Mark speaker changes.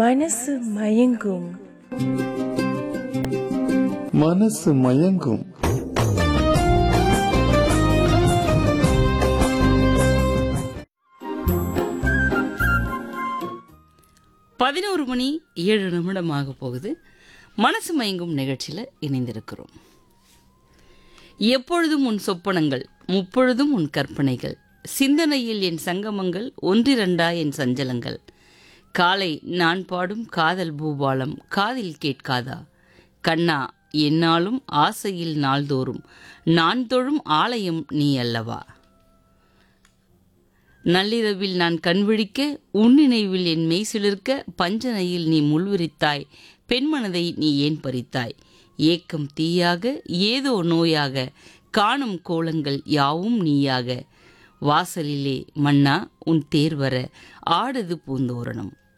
Speaker 1: மனசு மயங்கும்
Speaker 2: மனசு மயங்கும்
Speaker 3: பதினோரு மணி ஏழு நிமிடமாக போகுது மனசு மயங்கும் நிகழ்ச்சியில் இணைந்திருக்கிறோம் எப்பொழுதும் உன் சொப்பனங்கள் முப்பொழுதும் உன் கற்பனைகள் சிந்தனையில் என் சங்கமங்கள் ஒன்றிரண்டா என் சஞ்சலங்கள் காலை நான் பாடும் காதல் பூபாலம் காதில் கேட்காதா கண்ணா என்னாலும் ஆசையில் நாள்தோறும் நான் தொழும் ஆலயம் நீ அல்லவா நள்ளிரவில் நான் கண்விழிக்க உன்னினைவில் என் மெய்சிலிருக்க பஞ்சனையில் நீ முள்விரித்தாய் பெண்மனதை நீ ஏன் பறித்தாய் ஏக்கம் தீயாக ஏதோ நோயாக காணும் கோலங்கள் யாவும் நீயாக வாசலிலே மன்னா உன் தேர் வர ஆடுது பூந்தோரணம்